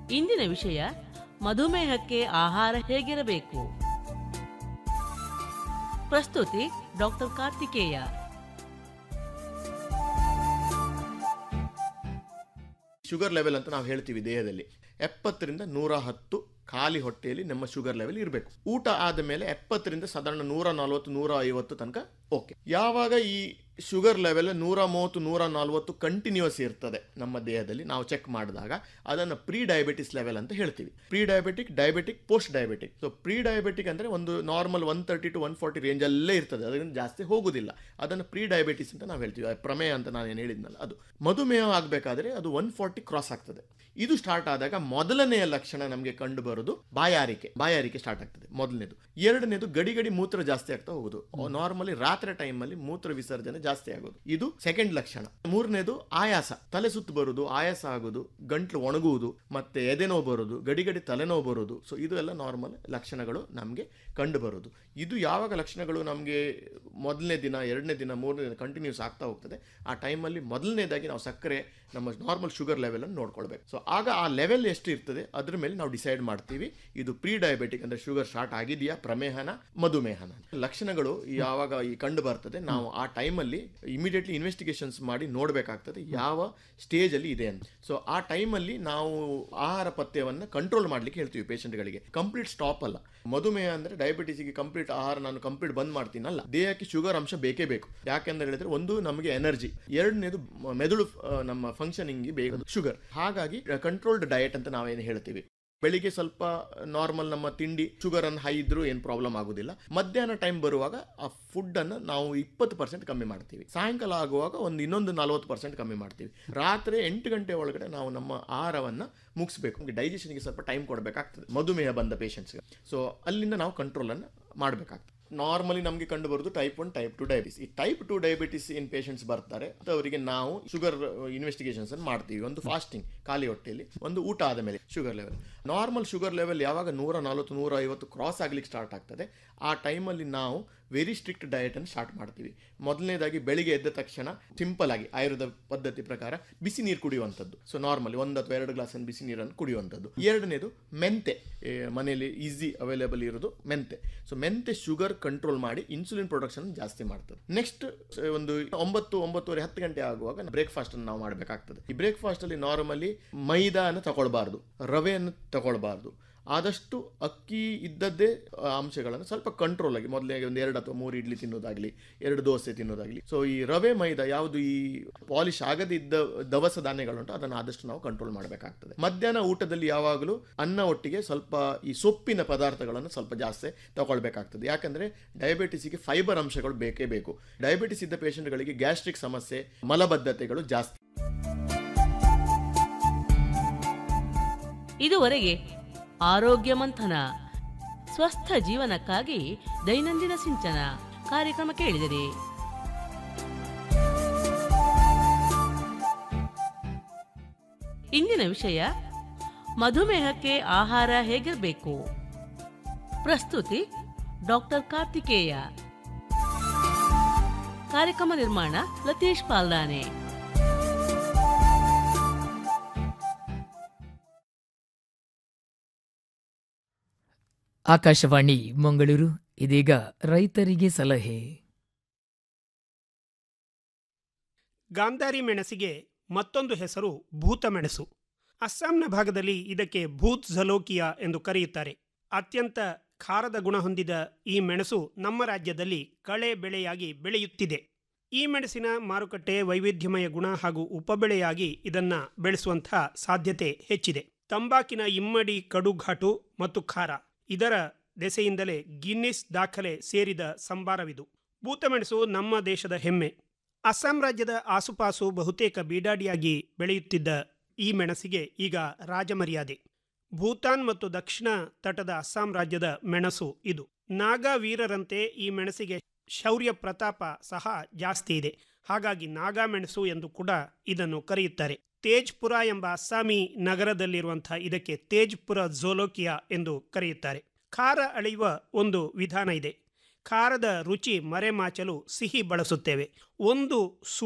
ಇಂದಿನ ವಿಷಯ ಮಧುಮೇಹಕ್ಕೆ ಆಹಾರ ಹೇಗಿರಬೇಕು ಪ್ರಸ್ತುತಿ ಡಾಕ್ಟರ್ ಕಾರ್ತಿಕೇಯ ಶುಗರ್ ಲೆವೆಲ್ ಅಂತ ನಾವು ಹೇಳ್ತೀವಿ ದೇಹದಲ್ಲಿ ಎಪ್ಪತ್ತರಿಂದ ನೂರ ಹತ್ತು ಖಾಲಿ ಹೊಟ್ಟೆಯಲ್ಲಿ ನಮ್ಮ ಶುಗರ್ ಲೆವೆಲ್ ಇರಬೇಕು ಊಟ ಆದ ಮೇಲೆ ಎಪ್ಪತ್ತರಿಂದ ಸಾಧಾರಣ ನೂರ ನಲ್ವತ್ತು ನೂರ ಐವತ್ತು ತನಕ ಓಕೆ ಯಾವಾಗ ಈ ಶುಗರ್ ಲೆವೆಲ್ ನೂರ ಮೂವತ್ತು ನೂರ ನಲ್ವತ್ತು ಕಂಟಿನ್ಯೂಸ್ ಇರ್ತದೆ ನಮ್ಮ ದೇಹದಲ್ಲಿ ನಾವು ಚೆಕ್ ಮಾಡಿದಾಗ ಅದನ್ನು ಪ್ರೀ ಡಯಾಬಿಟಿಸ್ ಲೆವೆಲ್ ಅಂತ ಹೇಳ್ತೀವಿ pre diabetic diabetic post diabetic so pre diabetic ಅಂದರೆ ಒಂದು normal one thirty to one forty ರೇಂಜಲ್ಲೇ ಇರ್ತದೆ ಅದರಿಂದ ಜಾಸ್ತಿ ಹೋಗೋದಿಲ್ಲ ಅದನ್ನು ಪ್ರೀ ಡಯಾಬಿಟಿಸ್ ಅಂತ ನಾವು ಹೇಳ್ತೀವಿ ಆ ಪ್ರಮೇಯ ಅಂತ ನಾನು ಏನು ಹೇಳಿದ್ನಲ್ಲ ಅದು ಮಧುಮೇಹ ಆಗಬೇಕಾದ್ರೆ ಅದು ಒನ್ ಫಾರ್ಟಿ ಕ್ರಾಸ್ ಆಗ್ತದೆ ಇದು ಸ್ಟಾರ್ಟ್ ಆದಾಗ ಮೊದಲನೆಯ ಲಕ್ಷಣ ನಮಗೆ ಕಂಡು ಬರೋದು ಬಾಯಾರಿಕೆ ಬಾಯಾರಿಕೆ ಸ್ಟಾರ್ಟ್ ಆಗ್ತದೆ ಮೊದಲನೇದು ಎರಡನೇದು ಗಡಿ ಗಡಿ ಮೂತ್ರ ಜಾಸ್ತಿ ಆಗ್ತಾ ಹೋಗುದು ನಾರ್ಮಲಿ ರಾತ್ರಿ ಟೈಮಲ್ಲಿ ಮೂತ್ರ ವಿಸರ್ಜನೆ ಜಾಸ್ತಿ ಆಗೋದು ಇದು ಸೆಕೆಂಡ್ ಲಕ್ಷಣ ಮೂರನೇದು ಆಯಾಸ ತಲೆ ಸುತ್ತು ಬರುವುದು ಆಯಾಸ ಆಗೋದು ಗಂಟ್ಲು ಒಣಗುವುದು ಮತ್ತೆ ಎದೆನೋವು ಬರೋದು ಗಡಿ ಗಡಿ ತಲೆನೋವು ಬರೋದು ಸೊ ಇದು ಎಲ್ಲ ನಾರ್ಮಲ್ ಲಕ್ಷಣಗಳು ನಮಗೆ ಕಂಡು ಬರೋದು ಇದು ಯಾವಾಗ ಲಕ್ಷಣಗಳು ನಮಗೆ ಮೊದಲನೇ ದಿನ ಎರಡನೇ ದಿನ ಮೂರನೇ ದಿನ ಕಂಟಿನ್ಯೂಸ್ ಆಗ್ತಾ ಹೋಗ್ತದೆ ಆ ಟೈಮಲ್ಲಿ ಮೊದಲನೇದಾಗಿ ನಾವು ಸಕ್ಕರೆ ನಮ್ಮ ನಾರ್ಮಲ್ ಶುಗರ್ ಲೆವೆಲ್ ಅನ್ನು ನೋಡ್ಕೊಳ್ಬೇಕು ಸೊ ಆಗ ಆ ಲೆವೆಲ್ ಎಷ್ಟು ಇರ್ತದೆ ಅದ್ರ ಮೇಲೆ ನಾವು ಡಿಸೈಡ್ ಮಾಡ್ತೀವಿ ಇದು ಪ್ರೀ ಡಯಾಬಿಟಿಕ್ ಅಂದ್ರೆ ಶುಗರ್ ಸ್ಟಾರ್ಟ್ ಆಗಿದೆಯಾ ಪ್ರಮೇಹನ ಮಧುಮೇಹನ ಲಕ್ಷಣಗಳು ಯಾವಾಗ ಈ ಕಂಡು ಬರ್ತದೆ ನಾವು ಆ ಟೈಮಲ್ಲಿ ಇಮಿಡಿಯೇಟ್ಲಿ ಇನ್ವೆಸ್ಟಿಗೇಷನ್ಸ್ ಮಾಡಿ ನೋಡಬೇಕಾಗ್ತದೆ ಯಾವ ಸ್ಟೇಜ್ ಅಲ್ಲಿ ಇದೆ ಅಂತ ಸೊ ಆ ಟೈಮಲ್ಲಿ ನಾವು ಆಹಾರ ಪಥ್ಯವನ್ನು ಕಂಟ್ರೋಲ್ ಮಾಡ್ಲಿಕ್ಕೆ ಹೇಳ್ತೀವಿ ಪೇಷಂಟ್ಗಳಿಗೆ ಕಂಪ್ಲೀಟ್ ಸ್ಟಾಪ್ ಅಲ್ಲ ಮಧುಮೇಹ ಅಂದ್ರೆ ಡಯಾಬಿಟಿಸ್ಗೆ ಕಂಪ್ಲೀಟ್ ಆಹಾರ ನಾನು ಕಂಪ್ಲೀಟ್ ಬಂದ್ ಮಾಡ್ತೀನಲ್ಲ ದೇಹಕ್ಕೆ ಶುಗರ್ ಅಂಶ ಬೇಕೇ ಬೇಕು ಯಾಕೆಂದ್ರೆ ಹೇಳಿದ್ರೆ ಒಂದು ನಮಗೆ ಎನರ್ಜಿ ಎರಡನೇದು ಮ- ಮೆದುಳು ಆ, ನಮ್ಮ ಫಂಕ್ಷನಿಂಗ್ ಬೇಕು ಶುಗರ್ ಹಾಗಾಗಿ ಕಂಟ್ರೋಲ್ಡ್ ಡಯಟ್ ಅಂತ ನಾವೇನು ಹೇಳ್ತೀವಿ ಬೆಳಿಗ್ಗೆ ಸ್ವಲ್ಪ ನಾರ್ಮಲ್ ನಮ್ಮ ತಿಂಡಿ ಶುಗರ್ ಅನ್ನು ಹೈ ಇದ್ರೂ ಏನು ಪ್ರಾಬ್ಲಮ್ ಆಗೋದಿಲ್ಲ ಮಧ್ಯಾಹ್ನ ಟೈಮ್ ಬರುವಾಗ ಆ ಫುಡ್ ಅನ್ನು ನಾವು ಇಪ್ಪತ್ತು ಪರ್ಸೆಂಟ್ ಕಮ್ಮಿ ಮಾಡ್ತೀವಿ ಸಾಯಂಕಾಲ ಆಗುವಾಗ ಒಂದು ಇನ್ನೊಂದು ನಲವತ್ತು ಪರ್ಸೆಂಟ್ ಕಮ್ಮಿ ಮಾಡ್ತೀವಿ ರಾತ್ರಿ ಎಂಟು ಗಂಟೆ ಒಳಗಡೆ ನಾವು ನಮ್ಮ ಆಹಾರವನ್ನು ಮುಗಿಸ್ಬೇಕು ಡೈಜೆಷನ್ಗೆ ಸ್ವಲ್ಪ ಟೈಮ್ ಕೊಡಬೇಕಾಗ್ತದೆ ಮಧುಮೇಹ ಬಂದ ಪೇಷಂಟ್ಸ್ಗೆ ಸೊ ಅಲ್ಲಿಂದ ನಾವು ಕಂಟ್ರೋಲನ್ನು ಮಾಡಬೇಕಾಗ್ತದೆ ನಾರ್ಮಲಿ ನಮಗೆ ಕಂಡು ಬರೋದು type one type two diabetes ಈ ಟೈಪ್ ಟು ಡಯಾಬಿಟಿಸ್ ಏನ್ ಪೇಷಂಟ್ಸ್ ಬರ್ತಾರೆ ಅವರಿಗೆ ನಾವು ಶುಗರ್ ಇನ್ವೆಸ್ಟಿಗೇಷನ್ಸ್ ಅನ್ನು ಮಾಡ್ತೀವಿ ಒಂದು ಫಾಸ್ಟಿಂಗ್ ಖಾಲಿ ಹೊಟ್ಟೆಯಲ್ಲಿ ಒಂದು ಊಟ ಆದ ಮೇಲೆ sugar level normal sugar level ಯಾವಾಗ ನೂರ ನಲವತ್ತು ನೂರ ಐವತ್ತು ಕ್ರಾಸ್ ಆಗ್ಲಿಕ್ಕೆ ಸ್ಟಾರ್ಟ್ ಆಗ್ತದೆ ಆ ಟೈಮಲ್ಲಿ ನಾವು ವೆರಿ ಸ್ಟ್ರಿಕ್ಟ್ ಡಯಟ್ ಅನ್ನು ಸ್ಟಾರ್ಟ್ ಮಾಡ್ತೀವಿ ಮೊದಲನೇದಾಗಿ ಬೆಳಿಗ್ಗೆ ಎದ್ದ ತಕ್ಷಣ ಸಿಂಪಲ್ ಆಗಿ ಆಯುರ್ವೇದ ಪದ್ಧತಿ ಪ್ರಕಾರ ಬಿಸಿ ನೀರು ಕುಡಿಯುವಂಥದ್ದು ಸೊ ನಾರ್ಮಲಿ ಒಂದು ಅಥವಾ ಎರಡು ಗ್ಲಾಸ್ ಬಿಸಿ ನೀರನ್ನು ಕುಡಿಯುವಂಥದ್ದು ಎರಡನೇದು ಮೆಂತೆ ಏ, ಮನೆಯಲ್ಲಿ ಈಸಿ ಅವೈಲೇಬಲ್ ಇರೋದು ಮೆಂತೆ ಸೊ ಮೆಂತೆ ಶುಗರ್ ಕಂಟ್ರೋಲ್ ಮಾಡಿ ಇನ್ಸುಲಿನ್ ಪ್ರೊಡಕ್ಷನ್ ಜಾಸ್ತಿ ಮಾಡ್ತದೆ ನೆಕ್ಸ್ಟ್ ಒಂದು ಒಂಬತ್ತು ಒಂಬತ್ತುವರೆ ಹತ್ತು ಗಂಟೆ ಆಗುವಾಗ ಬ್ರೇಕ್ಫಾಸ್ಟ್ ಅನ್ನು ನಾವು ಮಾಡಬೇಕಾಗ್ತದೆ ಈ ಬ್ರೇಕ್ಫಾಸ್ಟ್ ಅಲ್ಲಿ ನಾರ್ಮಲಿ ಮೈದಾನ ತಗೊಳ್ಬಾರ್ದು ರವೆಯನ್ನು ತಗೊಳ್ಬಾರ್ದು ಆದಷ್ಟು ಅಕ್ಕಿ ಇದ್ದದ್ದೇ ಆ, ಅಂಶಗಳನ್ನು ಸ್ವಲ್ಪ ಕಂಟ್ರೋಲ್ ಆಗಿ ಮೊದಲೇ ಒಂದು ಎರಡು ಅಥವಾ ಮೂರು ಇಡ್ಲಿ ತಿನ್ನೋದಾಗ್ಲಿ ಎರಡು ದೋಸೆ ತಿನ್ನೋದಾಗ್ಲಿ ಸೊ ಈ ರವೆ ಮೈದಾ ಯಾವುದು ಈ ಪಾಲಿಶ್ ಆಗದೇ ಇದ್ದ ದವಸ ಧಾನ್ಯಗಳುಂಟು ಅದನ್ನು ಆದಷ್ಟು ನಾವು ಕಂಟ್ರೋಲ್ ಮಾಡಬೇಕಾಗ್ತದೆ ಮಧ್ಯಾಹ್ನ ಊಟದಲ್ಲಿ ಯಾವಾಗಲೂ ಅನ್ನ ಒಟ್ಟಿಗೆ ಸ್ವಲ್ಪ ಈ ಸೊಪ್ಪಿನ ಪದಾರ್ಥಗಳನ್ನು ಸ್ವಲ್ಪ ಜಾಸ್ತಿ ತಗೊಳ್ಬೇಕಾಗ್ತದೆ ಯಾಕಂದ್ರೆ ಡಯಾಬಿಟಿಸ್ಗೆ ಫೈಬರ್ ಅಂಶಗಳು ಬೇಕೇ ಬೇಕು ಡಯಾಬಿಟಿಸ್ ಇದ್ದ ಪೇಷಂಟ್ಗಳಿಗೆ ಗ್ಯಾಸ್ಟ್ರಿಕ್ ಸಮಸ್ಯೆ ಮಲಬದ್ಧತೆಗಳು ಜಾಸ್ತಿ ಇದುವರೆಗೆ ಆರೋಗ್ಯ ಮಂಥನ ಸ್ವಸ್ಥ ಜೀವನಕ್ಕಾಗಿ ದೈನಂದಿನ ಸಿಂಚನ ಕಾರ್ಯಕ್ರಮ ಕೇಳಿದಿರಿ ಇಂದಿನ ವಿಷಯ ಮಧುಮೇಹಕ್ಕೆ ಆಹಾರ ಹೇಗಿರಬೇಕು ಪ್ರಸ್ತುತಿ ಡಾಕ್ಟರ್ ಕಾರ್ತಿಕೇಯ ಕಾರ್ಯಕ್ರಮ ನಿರ್ಮಾಣ ಲತೀಶ್ ಪಾಲ್ದಾನೆ ಆಕಾಶವಾಣಿ ಮಂಗಳೂರು ಇದೀಗ ರೈತರಿಗೆ ಸಲಹೆ ಗಾಂಧಾರಿ ಮೆಣಸಿಗೆ ಮತ್ತೊಂದು ಹೆಸರು ಭೂತ ಮೆಣಸು ಅಸ್ಸಾಂನ ಭಾಗದಲ್ಲಿ ಇದಕ್ಕೆ ಭೂತ್ ಝಲೋಕಿಯಾ ಎಂದು ಕರೆಯುತ್ತಾರೆ ಅತ್ಯಂತ ಖಾರದ ಗುಣ ಹೊಂದಿದ ಈ ಮೆಣಸು ನಮ್ಮ ರಾಜ್ಯದಲ್ಲಿ ಕಳೆ ಬೆಳೆಯಾಗಿ ಬೆಳೆಯುತ್ತಿದೆ ಈ ಮೆಣಸಿನ ಮಾರುಕಟ್ಟೆ ವೈವಿಧ್ಯಮಯ ಗುಣ ಹಾಗೂ ಉಪಬೆಳೆಯಾಗಿ ಇದನ್ನ ಬೆಳೆಸುವಂತಹ ಸಾಧ್ಯತೆ ಹೆಚ್ಚಿದೆ ತಂಬಾಕಿನ ಇಮ್ಮಡಿ ಕಡುಘಾಟು ಮತ್ತು ಖಾರ ಇದರ ದೆಸೆಯಿಂದಲೇ ಗಿನ್ನಿಸ್ ದಾಖಲೆ ಸೇರಿದ ಸಂಬಾರವಿದು ಬೂತಮೆಣಸು ನಮ್ಮ ದೇಶದ ಹೆಮ್ಮೆ ಅಸ್ಸಾಂ ರಾಜ್ಯದ ಆಸುಪಾಸು ಬಹುತೇಕ ಬೀಡಾಡಿಯಾಗಿ ಬೆಳೆಯುತ್ತಿದ್ದ ಈ ಮೆಣಸಿಗೆ ಈಗ ರಾಜಮರ್ಯಾದೆ ಭೂತಾನ್ ಮತ್ತು ದಕ್ಷಿಣ ತಟದ ಅಸ್ಸಾಂ ರಾಜ್ಯದ ಮೆಣಸು ಇದು ನಾಗಾ ವೀರರಂತೆ ಈ ಮೆಣಸಿಗೆ ಶೌರ್ಯ ಪ್ರತಾಪ ಸಹ ಜಾಸ್ತಿ ಇದೆ ಹಾಗಾಗಿ ನಾಗಾ ಮೆಣಸು ಎಂದು ಕೂಡ ಇದನ್ನು ಕರೆಯುತ್ತಾರೆ ತೇಜ್ಪುರ ಎಂಬ ಅಸ್ಸಾಮಿ ನಗರದಲ್ಲಿರುವಂತಹ ಇದಕ್ಕೆ ತೇಜ್ಪುರ ಝೋಲೋಕಿಯಾ ಎಂದು ಕರೆಯುತ್ತಾರೆ ಖಾರ ಅಳೆಯುವ ಒಂದು ವಿಧಾನ ಇದೆ ಖಾರದ ರುಚಿ ಮರೆಮಾಚಲು ಸಿಹಿ ಬಳಸುತ್ತೇವೆ ಒಂದು